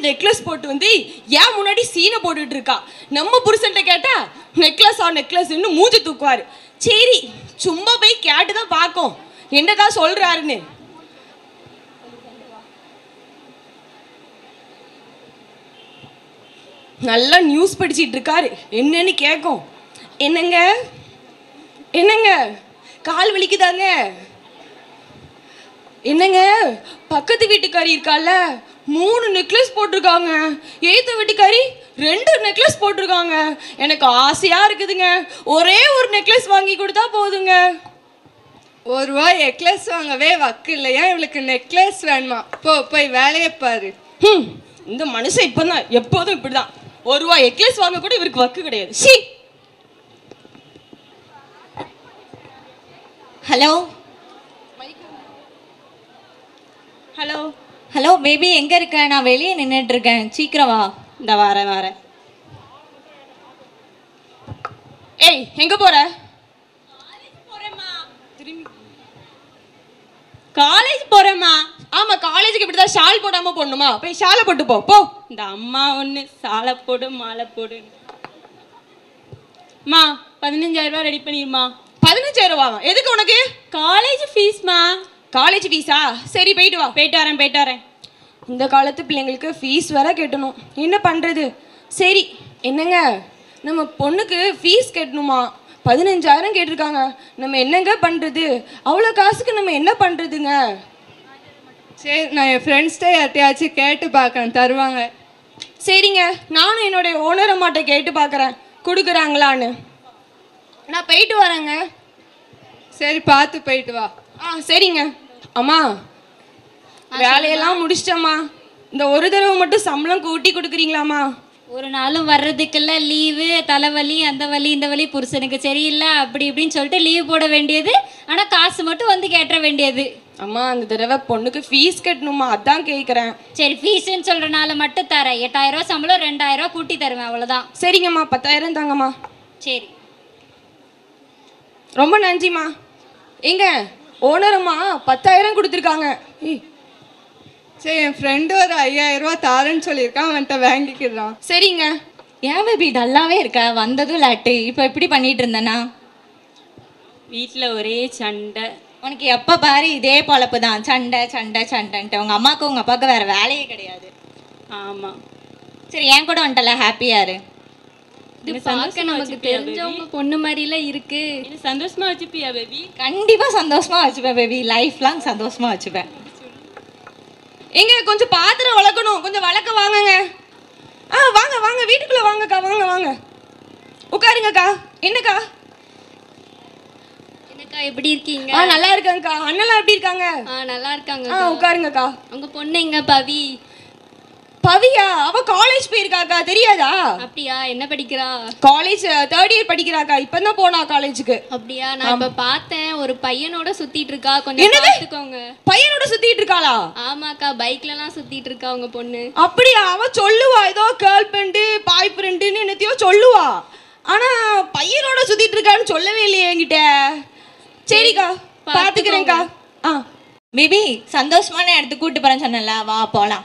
Necklace போட்டு வந்து ஏன் முன்னாடி சீனை போட்டுட்டு இருக்கா நம்ம புருஷன்ட்ட கேட்டா நெக்லஸா நெக்லஸ்ன்னு மூஞ்சி தூக்குவாரு சரி சும்மா போய் கேட்டு தான் பார்க்கும் என்னக்கா சொல்றாருன்னு நல்லா நியூஸ் படிச்சிட்டு இருக்காரு என்னன்னு கேட்கும் என்னங்க என்னங்க கால் வலிக்குதாங்க என்னங்க பக்கத்து வீட்டுக்காரி இருக்கால மூணு நெக்லஸ் போட்டிருக்காங்க எய்த்த வீட்டுக்காரி ரெண்டு நெக்லஸ் போட்டிருக்காங்க எனக்கு ஆசையா இருக்குதுங்க ஒரே ஒரு நெக்லஸ் வாங்கி கொடுத்தா போதுங்க ஒரு ரூபாய் நெக்லஸ் வாங்கவே வக்கு இல்லையா இவளுக்கு நெக்லஸ் வேணுமா போ போய் வேலையை பாரு ஹம், இந்த மனுஷன் இப்பதான் எப்போதும் இப்படிதான் ஒரு ரூபா நெக்லஸ் வாங்க கூட இவருக்கு வக்கு கிடையாது சி ஹலோ ஹலோ ஹலோ பேபி எங்கே இருக்க நான் வெளியே நின்றுட்டு இருக்கேன் சீக்கிரம் வா இந்த வரேன் வரேன் ஏய் எங்க போற காலேஜ் போறேம்மா ஆமா காலேஜுக்கு இப்படிதான் ஷால் போடாம போடணுமா போய் ஷாலை போட்டு போ போ இந்த அம்மா ஒன்று சாலை போடு மாலை போடு அம்மா பதினஞ்சாயிரம் ரூபாய் ரெடி பண்ணிருமா பதினஞ்சாயிரம் ரூபாவா எதுக்கு உனக்கு காலேஜ் ஃபீஸ்மா காலேஜ் ஃபீஸா சரி போயிட்டு வா போயிட்டு வரேன் போயிட்டு வரேன் இந்த காலத்து பிள்ளைங்களுக்கு ஃபீஸ் வேற கட்டணும் என்ன பண்ணுறது சரி என்னங்க நம்ம பொண்ணுக்கு ஃபீஸ் கட்டணுமா பதினஞ்சாயிரம் கேட்டிருக்காங்க நம்ம என்னங்க பண்ணுறது அவ்வளோ காசுக்கு நம்ம என்ன பண்ணுறதுங்க சரி நான் என் ஃப்ரெண்ட்ஸ்கிட்ட யார்ட்டையாச்சும் கேட்டு பார்க்கறேன் தருவாங்க சரிங்க நானும் என்னுடைய ஓனர் அம்மாட்ட கேட்டு பார்க்குறேன் கொடுக்குறாங்களான்னு நான் போயிட்டு வரேங்க சரி பார்த்து போயிட்டு வா ஆ சரிங்க அம்மா வேலையெல்லாம் முடிச்சிட்டம்மா இந்த ஒரு தடவை மட்டும் சம்பளம் கூட்டி கொடுக்குறீங்களாம்மா ஒரு நாளும் வர்றதுக்கெல்லாம் லீவு தலைவலி அந்த வலி இந்த வலி புருஷனுக்கு சரியில்லை அப்படி இப்படின்னு சொல்லிட்டு லீவ் போட வேண்டியது ஆனால் காசு மட்டும் வந்து கேட்டுற வேண்டியது அம்மா அந்த தடவை பொண்ணுக்கு ஃபீஸ் கட்டணுமா அதான் கேட்குறேன் சரி ஃபீஸுன்னு சொல்கிறனால மட்டும் தரேன் எட்டாயிரம் ரூபா சம்பளம் ரெண்டாயிரம் ரூபா கூட்டி தருவேன் அவ்வளோதான் சரிங்கம்மா பத்தாயிரம் தாங்கம்மா சரி ரொம்ப நன்றிம்மா எங்க ஓனரம்மா பத்தாயிரம் கொடுத்துருக்காங்க ஏய், சரி என் ஃப்ரெண்டு ஒரு ஐயாயிரம் ரூபா தாரேன்னு சொல்லியிருக்கான் அவன்கிட்ட வாங்கிக்கிறான் சரிங்க ஏன் பேபி டல்லாவே இருக்க வந்ததும் லாட்டு இப்போ இப்படி பண்ணிட்டு இருந்தேனா வீட்டில் ஒரே சண்டை உனக்கு எப்போ பாரு இதே பொழப்பு தான் சண்டை சண்டை சண்டைன்ட்டு உங்கள் அம்மாவுக்கு உங்கள் அப்பாவுக்கு வேறு வேலையே கிடையாது ஆமாம் சரி என் கூட வந்துட்டல ஹாப்பியாக இரு இது பார்க்க நமக்கு தெரிஞ்சவங்க பொண்ணு மாதிரிலாம் இருக்கு இது சந்தோஷமா வச்சுப்பியா பேபி கண்டிப்பாக சந்தோஷமாக வச்சுப்பேன் பேபி லைஃப் லாங் சந்தோஷமாக வச்சுப்பேன் எங்க கொஞ்சம் பாத்திரம் வளர்க்கணும் கொஞ்சம் வளர்க்க வாங்கங்க ஆ வாங்க வாங்க வீட்டுக்குள்ள வாங்கக்கா வாங்க வாங்க உட்காருங்கக்கா என்னக்கா என்னக்கா எப்படி இருக்கீங்க ஆ நல்லா இருக்காங்கக்கா அண்ணெல்லாம் எப்படி இருக்காங்க ஆ நல்லா இருக்காங்க ஆ உட்காருங்கக்கா உங்க பொண்ணு எங்க பவி பவியா அவ காலேஜ் போயிருக்காக்கா தெரியாதா அப்படியா என்ன படிக்கிறா காலேஜ் தேர்ட் இயர் படிக்கிறாக்கா இப்பதான் போனா காலேஜுக்கு அப்படியா நான் இப்ப பார்த்தேன் ஒரு பையனோட சுத்திட்டு இருக்கா கொஞ்சம் என்னது? பார்த்துக்கோங்க பையனோட சுத்திட்டு இருக்காளா ஆமாக்கா பைக்ல எல்லாம் சுத்திட்டு இருக்கா உங்க பொண்ணு அப்படியா அவ சொல்லுவா ஏதோ கேர்ள் ஃப்ரெண்டு பாய் ஃப்ரெண்டுன்னு என்னத்தையோ சொல்லுவா ஆனா பையனோட சுத்திட்டு இருக்கான்னு சொல்லவே இல்லையே என்கிட்ட சரிக்கா பாத்துக்கிறேன்க்கா ஆ பேபி சந்தோஷமான இடத்துக்கு கூட்டு போகிறேன்னு சொன்னல வா போகலாம்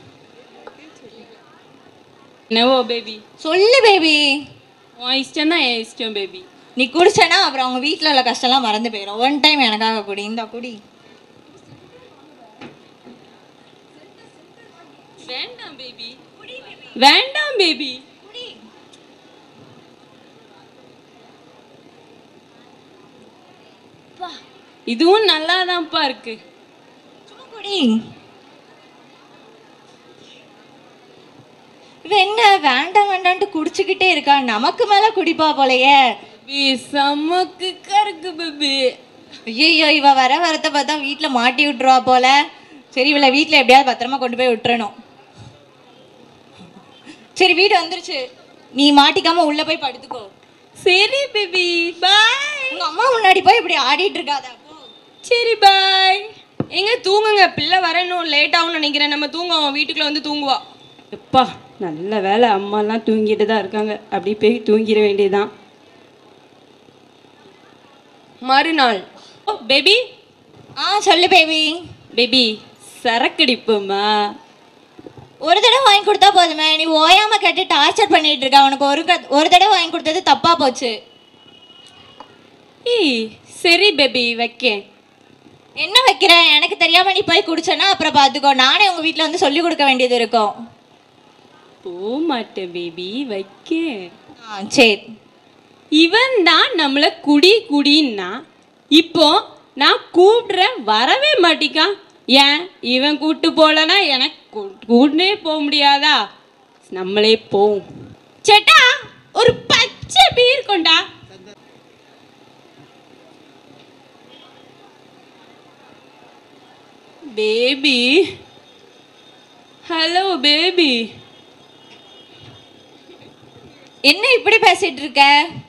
என்னவோ பேபி சொல்லு பேபி உன் இஷ்டம் தான் என் இஷ்டம் பேபி நீ குடிச்சேன்னா அப்புறம் அவங்க வீட்டில் உள்ள கஷ்டம்லாம் மறந்து போயிடும் ஒன் டைம் எனக்காக குடி இந்த குடி வேண்டாம் பேபி வேண்டாம் பேபி இதுவும் நல்லாதான்ப்பா இருக்கு சும்மா குடி இவ என்ன வேண்டாம் வேண்டான்ட்டு குடிச்சுக்கிட்டே இருக்கா நமக்கு மேல குடிப்பா போலயே பேபி செம்மக்கு கருக்கு பேபி ஐயோ இவ வர வரத்த பார்த்தா வீட்ல மாட்டி விட்டுருவா போல சரி இவளை வீட்ல எப்படியாவது பத்திரமா கொண்டு போய் விட்டுறணும் சரி வீடு வந்துருச்சு நீ மாட்டிக்காம உள்ள போய் படுத்துக்கோ சரி பேபி பாய் உங்க அம்மா முன்னாடி போய் இப்படி ஆடிட்டு இருக்காத போ. சரி பாய் எங்க தூங்குங்க பிள்ளை வரணும் லேட் ஆகும்னு நினைக்கிறேன் நம்ம தூங்குவோம் வீட்டுக்குள்ள வந்து தூங்குவா எப்பா நல்ல வேலை அம்மாலாம் தூங்கிட்டு தான் இருக்காங்க அப்படி போய் தூங்கிட வேண்டியதுதான் மறுநாள் ஓ பேபி ஆ சொல்லு பேபி பேபி சரக்கடிப்போம்மா ஒரு தடவை வாங்கி கொடுத்தா போதுமே நீ ஓயாம கேட்டு டார்ச்சர் பண்ணிட்டு இருக்க உனக்கு ஒரு க- ஒரு தடவை வாங்கி கொடுத்தது தப்பா போச்சு ஏய் சரி பேபி வைக்கேன் என்ன வைக்கிறேன் எனக்கு தெரியாம நீ போய் குடிச்சேன்னா அப்புறம் பார்த்துக்கோ நானே உங்க வீட்டில் வந்து சொல்லி கொடுக்க வேண்டியது இருக்கும் போக மாட்டேன் பேபி வைக்கேன் ஆ சரி இவன் தான் நம்மளை குடி குடின்னா இப்போ நான் கூப்பிடுறேன் வரவே மாட்டிக்கான் ஏன் இவன் கூட்டு போகலன்னா எனக்கு கூ- கூடனே போக முடியாதா நம்மளே போவோம் சேட்டா ஒரு பச்சை பீர் கொண்டா பேபி ஹலோ பேபி என்ன இப்படி பேசிட்டு இருக்க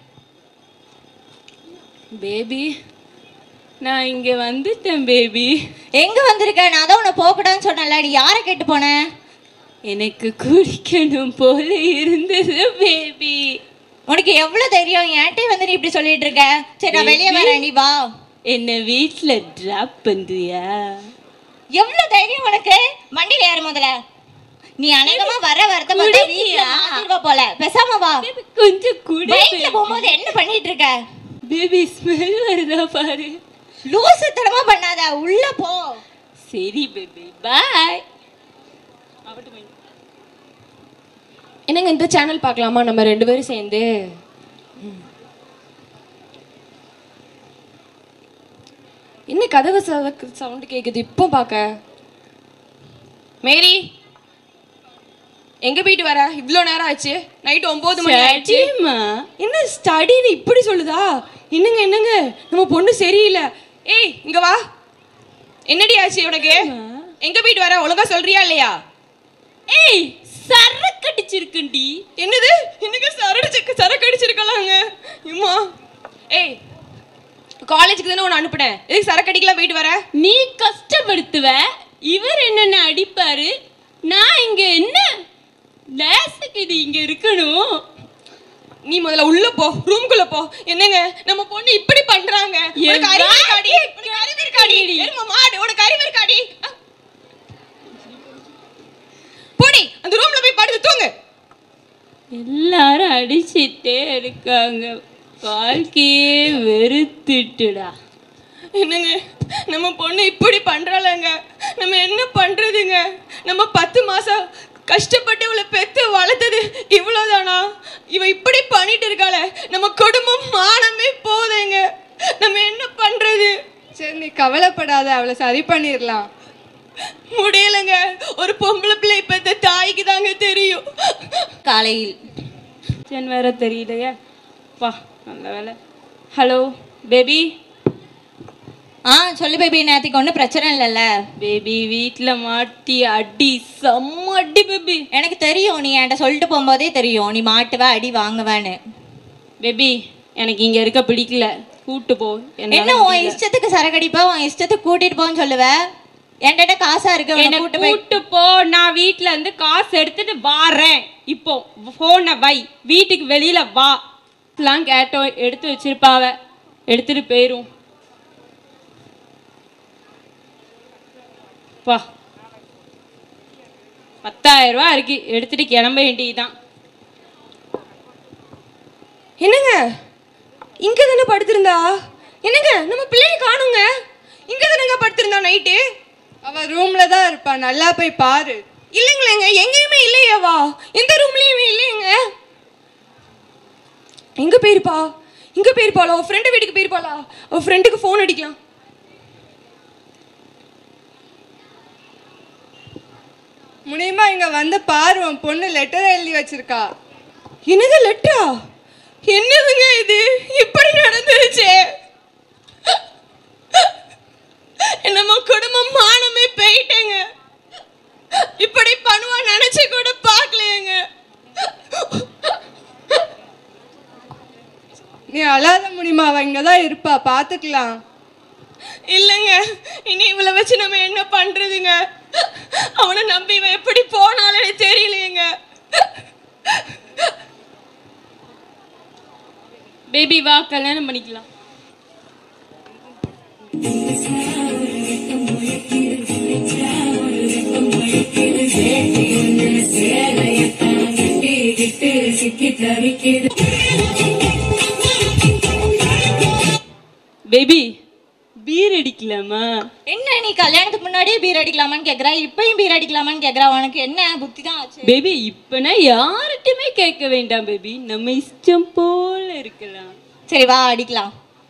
பேபி நான் இங்கே வந்துட்டேன் பேபி எங்க வந்திருக்க நான் தான் உன்னை போகக்கூடாதுன்னு சொன்னல நீ யாரை கேட்டு போன எனக்கு குடிக்கணும் போல இருந்தது பேபி உனக்கு எவ்வளவு தெரியும் என்கிட்ட வந்து நீ இப்படி சொல்லிட்டு இருக்க சரி நான் வெளியே வரேன் நீ வா என்னை வீட்டில் ட்ராப் பண்ணுறியா எவ்வளவு தைரியம் உனக்கு வண்டியில ஏறு முதல்ல நீ அநேகமா வர வரத பார்த்தா வீட்ல மாட்டிருவ போல பேசாம வா கொஞ்சம் குடி பைக்ல போகும்போது என்ன பண்ணிட்டு இருக்க பேபி ஸ்மெல் வருதா பாரு லூசுத்தனமா பண்ணாத உள்ள போ சரி பேபி பாய் என்னங்க இந்த சேனல் பார்க்கலாமா நம்ம ரெண்டு பேரும் சேர்ந்து ம். என்ன கதவு சவுண்டு கேட்குது இப்போ பார்க்க மேரி எங்க போயிட்டு வர இவ்வளோ நேரம் ஆச்சு நைட் ஒம்பது மணி ஆயிடுச்சு சரிம்மா என்ன ஸ்டடின்னு இப்படி சொல்லுதா என்னங்க என்னங்க நம்ம பொண்ணு சரியில்லை ஏய் இங்க வா என்னடி ஆச்சு உனக்கு எங்க போயிட்டு வர ஒழுங்கா சொல்றியா இல்லையா ஏய் சரக்கு அடிச்சிருக்குண்டி என்னது இன்னைக்கு சரடிச்சு சரக்கு அடிச்சிருக்கலாங்க இம்மா ஏய் காலேஜுக்கு தானே உன்னை அனுப்புனேன் எதுக்கு சரக்கு அடிக்கலாம் போயிட்டு வர நீ கஷ்டப்படுத்துவ இவர் என்னென்ன அடிப்பாரு நான் இங்க என்ன லேசுக்கு இது இங்க இருக்கணும் நீ முதல்ல உள்ள போ ரூம்குள்ள போ என்னங்க நம்ம பொண்ணு இப்படி பண்றாங்க உனக்கு அறிவு இருக்காடி உனக்கு அறிவு இருக்காடி எருமை மாடு உனக்கு அறிவு இருக்காடி அ. போடி அந்த ரூம்ல போய் படுத்து தூங்கு எல்லாரும் அடிச்சிட்டே இருக்காங்க வாழ்க்கையே வெறுத்துட்டுடா என்னங்க நம்ம பொண்ணு இப்படி பண்றாளங்க நம்ம என்ன பண்றதுங்க நம்ம பத்து மாசம் கஷ்டப்பட்டு இவளை பெத்து வளர்த்தது இவ்வளவுதானா இவ இப்படி பண்ணிட்டு இருக்காளே நம்ம குடும்பம் மானமே போதேங்க நம்ம என்ன பண்றது சரி நீ கவலைப்படாத அவளை சரி பண்ணிடலாம் முடியலங்க ஒரு பொம்பளை பிள்ளை பெத்த தாய்க்கு தாங்க தெரியும் காலையில் கிச்சன் வேற தெரியலையே பா நல்ல வேலை ஹலோ பேபி ஆ சொல்லு பேபி நேற்றுக்கு ஒன்றும் பிரச்சனை இல்லைல்ல பேபி வீட்டில் மாட்டி அடி செம்ம அடி பேபி எனக்கு தெரியும் நீ என்கிட்ட சொல்லிட்டு போகும்போதே தெரியும் நீ மாட்டுவ அடி வாங்குவேன்னு பேபி எனக்கு இங்கே இருக்க பிடிக்கல கூட்டு போ என்ன என்னால உன் முடியல. இஷ்டத்துக்கு சரக்கடிப்ப உன் இஷ்டத்துக்கு கூட்டிட்டு போன்னு சொல்லுவ என்கிட்ட காசா இருக்கு உன்னை என்னை கூட்டு போய் கூட்டு போ நான் வீட்ல இருந்து காசு எடுத்துட்டு வாரேன் இப்போ ஃபோனை வை வீட்டுக்கு வெளியில வா எல்லாம் கேட்டோம் எடுத்து வச்சிருப்பாவ எடுத்துட்டு போயிரும் பா பத்தாயிரம் ரூபா இருக்கு எடுத்துட்டு கிளம்ப வேண்டியதுதான் என்னங்க இங்க தானே படுத்திருந்தா என்னங்க நம்ம பிள்ளைய காணுங்க இங்க தானங்க படுத்திருந்தா நைட்டு அவ ரூம்ல தான் இருப்பா நல்லா போய் பாரு இல்லைங்களேங்க எங்கேயுமே இல்லையாவா எந்த ரூம்லயுமே இல்லையேங்க எங்க போயிருப்பா இங்க போயிருப்பாளா அவ ஃப்ரெண்டு வீட்டுக்கு போயிருப்பாளா அவ ஃப்ரெண்டுக்கு ஃபோன் அடிக்கலாம் முடியுமா இங்க வந்து பாரு உன் பொண்ணு லெட்டர் எழுதி வச்சிருக்கா என்னது லெட்டரா என்னதுங்க இது இப்படி நடந்துருச்சு நம்ம குடும்பம் மானமே போயிட்டேங்க இப்படி பண்ணுவா நினைச்சு கூட பார்க்கலையேங்க நீ அழாத முடியுமா அவ இங்க தான் இருப்பா பாத்துக்கலாம் இல்லைங்க இனி இவளை வச்சு நம்ம என்ன பண்றதுங்க அவனை நம்பி இவன் எப்படி போனாலே தெரியலையேங்க பேபி வா கல்யாணம் பண்ணிக்கலாம் Thank you. பேபி பீர் அடிக்கலாமா என்ன நீ கல்யாணத்துக்கு முன்னாடியே பீர் அடிக்கலாமான்னு கேக்குறா இப்பயும் பீர் அடிக்கலாமான்னு கேக்குறா உனக்கு என்ன புத்தி தான் ஆச்சு பேபி இப்ப நான் யார்கிட்டயுமே கேட்க வேண்டாம் பேபி நம்ம இஷ்டம் போல இருக்கலாம் சரி வா அடிக்கலாம்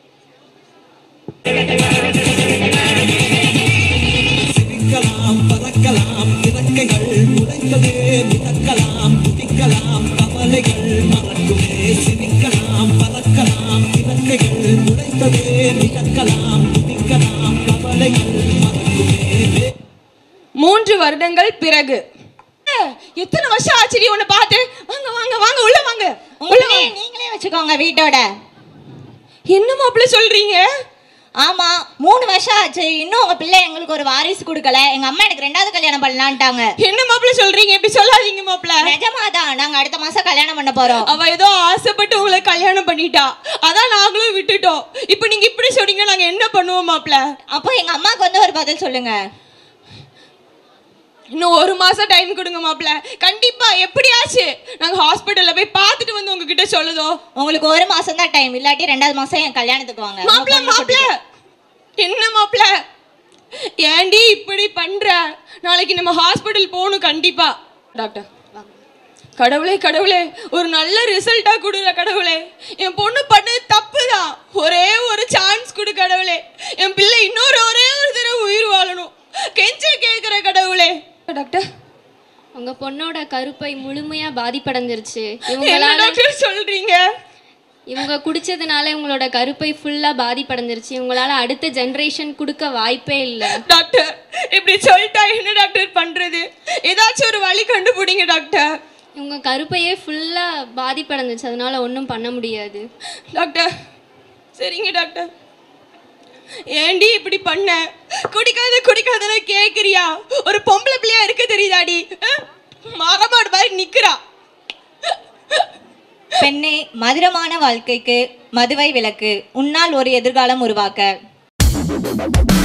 சிரிக்கலாம் பறக்கலாம் இறக்கைகள் உடைத்ததே மிதக்கலாம் துடிக்கலாம் கவலைகள் மறக்குமே சிரிக்கலாம் பறக்கலாம் இறக்கைகள் உடைத்ததே மிதக்கலாம் துடிக்கலாம் கவலைகள் மறக்குமே மூன்று வருடங்கள் பிறகு அஹ், எத்தனை வருஷம் ஆச்சுடி உன்னை பார்த்து வாங்க வாங்க வாங்க உள்ள வாங்க உங்க பிள்ளைய நீங்களே வச்சுக்கோங்க வீட்டோட என்ன மாப்பிள்ள சொல்றீங்க ஆமா மூணு வருஷம் ஆச்சு இன்னும் உங்க பிள்ளை எங்களுக்கு ஒரு வாரிசு கொடுக்கல எங்க அம்மா எனக்கு ரெண்டாவது கல்யாணம் பண்ணலான்ட்டாங்க என்ன மாப்பிள்ள சொல்றீங்க இப்படி சொல்லாதீங்க மாப்பிள்ள நிஜமாதான் நாங்க அடுத்த மாசம் கல்யாணம் பண்ண போறோம் அவ ஏதோ ஆசைப்பட்டு உங்களை கல்யாணம் பண்ணிட்டா அதான் நாங்களும் விட்டுட்டோம் இப்போ நீங்க இப்படி சொல்றீங்க நாங்க என்ன பண்ணுவோம் மாப்பிள்ள அப்போ எங்க அம்மாக்கு வந்து ஒரு பதில் சொல்லுங்க இன்னும் ஒரு மாசம் டைம் கொடுங்க மாப்பிள்ள கண்டிப்பா எப்படியாச்சு நாங்க ஹாஸ்பிட்டல்ல போய் பார்த்துட்டு வந்து உங்ககிட்ட சொல்லுதோ உங்களுக்கு ஒரு மாசம் தான் டைம் இல்லாட்டி ரெண்டாவது மாசம் என் கல்யாணத்துக்கு வாங்க உங்க மாப்பிள்ள பொண்ணு மாப்பிள்ள என்ன மாப்பிள்ள ஏண்டி இப்படி பண்ற நாளைக்கு நம்ம ஹாஸ்பிட்டல் போகணும் கண்டிப்பா டாக்டர் கடவுளே கடவுளே ஒரு நல்ல ரிசல்ட்டா கொடுற கடவுளே என் பொண்ணு பண்ணது தப்பு தான் ஒரே ஒரு சான்ஸ் கொடு கடவுளே என் பிள்ளை இன்னொரு ஒரே ஒரு தடவை உயிர் வாழணும் கெஞ்ச கேட்குற கடவுளே டாக்டர் உங்க பொண்ணோட கருப்பை முழுமையா பாதிப்படைஞ்சிருச்சு என்ன இவங்களால டாக்டர் சொல்றீங்க இவங்க குடிச்சதுனால உங்களோட கருப்பை ஃபுல்லா பாதிப்படைஞ்சிருச்சு இவங்களால அடுத்த ஜெனரேஷன் கொடுக்க வாய்ப்பே இல்லை டாக்டர் இப்படி சொல்லிட்டா என்ன டாக்டர் பண்றது ஏதாச்சும் ஒரு வழி கண்டுபிடிங்க டாக்டர் இவங்க கருப்பையே ஃபுல்லா பாதிப்படைஞ்சிருச்சு அதனால ஒன்றும் பண்ண முடியாது டாக்டர் சரிங்க டாக்டர் ஏண்டி இப்படி பண்ண குடிக்காத குடிக்காதன்னு கேக்குறியா ஒரு பொம்பளை பிள்ளையா இருக்க தெரியுதாடி அஹ்? மரமாடு மாதிரி நிக்கிறா பெண்ணே மதுரமான வாழ்க்கைக்கு மதுவை விலக்கு உன்னால் ஒரு எதிர்காலம் உருவாக்க